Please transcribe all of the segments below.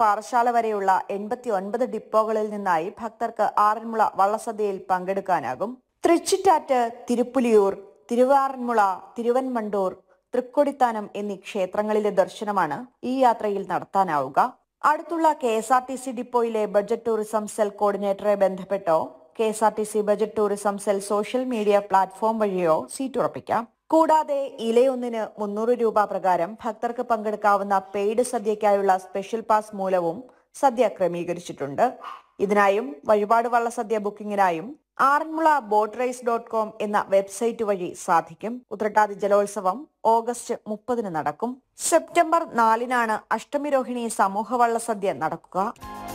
പാറശാല വരെയുള്ള എൺപത്തി ഒൻപത് ഡിപ്പോകളിൽ നിന്നായി ഭക്തർക്ക് ആറന്മുള വള്ളസദ്യയിൽ പങ്കെടുക്കാനാകും തൃച്ചിറ്റാറ്റ് തിരുപ്പുലിയൂർ തിരുവാറന്മുള തിരുവൻമണ്ടൂർ തൃക്കൊടിത്താനം എന്നീ ക്ഷേത്രങ്ങളിലെ ദർശനമാണ് ഈ യാത്രയിൽ നടത്താനാവുക അടുത്തുള്ള K S R T C ഡിപ്പോയിലെ ബഡ്ജറ്റ് ടൂറിസം സെൽ കോർഡിനേറ്ററെ ബന്ധപ്പെട്ടോ K S R T C budget tourism cell social media platform വഴിയോ സീറ്റ് ഉറപ്പിക്കാം കൂടാതെ ഇലയൊന്നിന് മുന്നൂറ് രൂപ പ്രകാരം ഭക്തർക്ക് പങ്കെടുക്കാവുന്ന പെയ്ഡ് സദ്യയ്ക്കായുള്ള സ്പെഷ്യൽ പാസ് മൂലവും സദ്യ ക്രമീകരിച്ചിട്ടുണ്ട് ഇതിനായും വഴിപാട് വള്ള സദ്യ ബുക്കിംഗിനായും Aranmula boat race dot com എന്ന വെബ്സൈറ്റ് വഴി സാധിക്കും ഉത്രട്ടാതി ജലോത്സവം ഓഗസ്റ്റ് മുപ്പതിന് നടക്കും സെപ്റ്റംബർ നാലിനാണ് അഷ്ടമിരോഹിണി സമൂഹ വള്ള സദ്യ നടക്കുക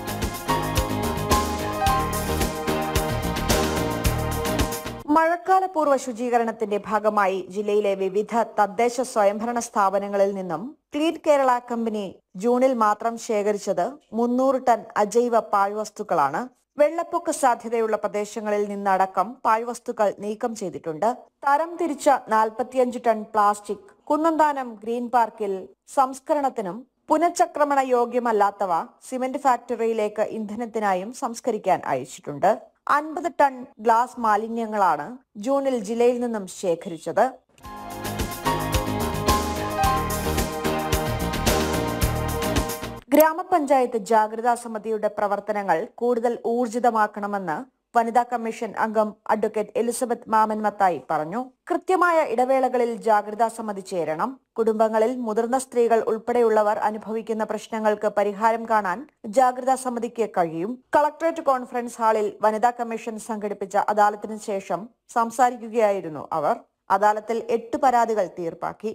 മഴക്കാലപൂർവ്വ ശുചീകരണത്തിന്റെ ഭാഗമായി ജില്ലയിലെ വിവിധ തദ്ദേശ സ്വയംഭരണ സ്ഥാപനങ്ങളിൽ നിന്നും ക്ലീൻ കേരള കമ്പനി ജൂണിൽ മാത്രം ശേഖരിച്ചത് മുന്നൂറ് ടൺ അജൈവ പാഴ്വസ്തുക്കളാണ് വെള്ളപ്പൊക്ക സാധ്യതയുള്ള പ്രദേശങ്ങളിൽ നിന്നടക്കം പാഴ്വസ്തുക്കൾ നീക്കം ചെയ്തിട്ടുണ്ട് തരം തിരിച്ച നാൽപ്പത്തിയഞ്ച് ടൺ പ്ലാസ്റ്റിക് കുന്നന്താനം ഗ്രീൻ പാർക്കിൽ സംസ്കരണത്തിനും പുനഃചക്രമണ യോഗ്യമല്ലാത്തവ സിമന്റ് ഫാക്ടറിയിലേക്ക് ഇന്ധനത്തിനായും സംസ്കരിക്കാൻ അയച്ചിട്ടുണ്ട് അൻപത് ടൺ ഗ്ലാസ് മാലിന്യങ്ങളാണ് ജൂണിൽ ജില്ലയിൽ നിന്നും ശേഖരിച്ചത് ഗ്രാമപഞ്ചായത്ത് ജാഗ്രതാ സമിതിയുടെ പ്രവർത്തനങ്ങൾ കൂടുതൽ ഊർജിതമാക്കണമെന്ന് വനിതാ കമ്മീഷൻ അംഗം അഡ്വക്കേറ്റ് എലിസബത്ത് മാമൻ മത്തായി പറഞ്ഞു കൃത്യമായ ഇടവേളകളിൽ ജാഗ്രതാ സമിതി ചേരണം കുടുംബങ്ങളിൽ മുതിർന്ന സ്ത്രീകൾ ഉൾപ്പെടെയുള്ളവർ അനുഭവിക്കുന്ന പ്രശ്നങ്ങൾക്ക് പരിഹാരം കാണാൻ ജാഗ്രതാ സമിതിക്ക് കഴിയും കളക്ടറേറ്റ് കോൺഫറൻസ് ഹാളിൽ വനിതാ കമ്മീഷൻ സംഘടിപ്പിച്ച അദാലത്തിന് ശേഷം സംസാരിക്കുകയായിരുന്നു അവർ അദാലത്തിൽ എട്ട് പരാതികൾ തീർപ്പാക്കി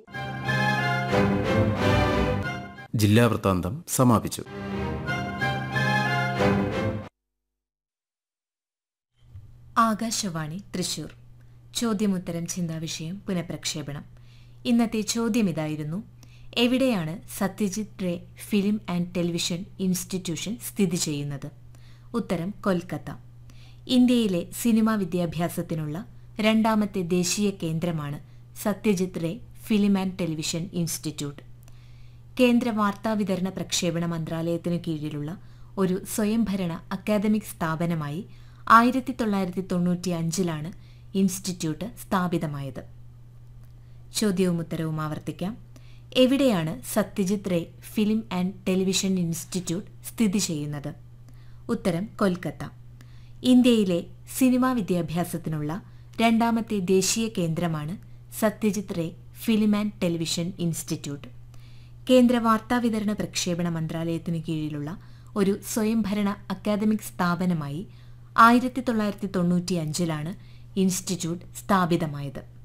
ജില്ലാ വൃത്താന്തം സമാപിച്ചു ആകാശവാണി തൃശൂർ ചോദ്യമുത്തരം ചിന്താവിഷയം പുനഃപ്രക്ഷേപണം ഇന്നത്തെ ചോദ്യം ഇതായിരുന്നു എവിടെയാണ് Satyajit Ray film and television institution സ്ഥിതി ചെയ്യുന്നത് ഉത്തരം കൊൽക്കത്ത ഇന്ത്യയിലെ സിനിമാ വിദ്യാഭ്യാസത്തിനുള്ള രണ്ടാമത്തെ ദേശീയ കേന്ദ്രമാണ് Satyajit Ray film and television institute കേന്ദ്ര വാർത്താവിതരണ പ്രക്ഷേപണ മന്ത്രാലയത്തിനു കീഴിലുള്ള ഒരു സ്വയംഭരണ അക്കാദമിക് സ്ഥാപനമായി ആയിരത്തി തൊള്ളായിരത്തി തൊണ്ണൂറ്റി അഞ്ചിലാണ് ഇൻസ്റ്റിറ്റ്യൂട്ട് സ്ഥാപിതമായത് ചോദ്യവും ഉത്തരവും ആവർത്തിക്കാം എവിടെയാണ് Satyajit Ray film and television institute സ്ഥിതി ചെയ്യുന്നത് ഉത്തരം കൊൽക്കത്ത ഇന്ത്യയിലെ സിനിമാ വിദ്യാഭ്യാസത്തിനുള്ള രണ്ടാമത്തെ ദേശീയ കേന്ദ്രമാണ് Satyajit Ray film and television institute കേന്ദ്ര വാർത്താവിതരണ പ്രക്ഷേപണ മന്ത്രാലയത്തിനു കീഴിലുള്ള ഒരു സ്വയംഭരണ അക്കാദമിക് സ്ഥാപനമായി ആയിരത്തി തൊള്ളായിരത്തി തൊണ്ണൂറ്റി അഞ്ചിലാണ് ഇൻസ്റ്റിറ്റ്യൂട്ട് സ്ഥാപിതമായത്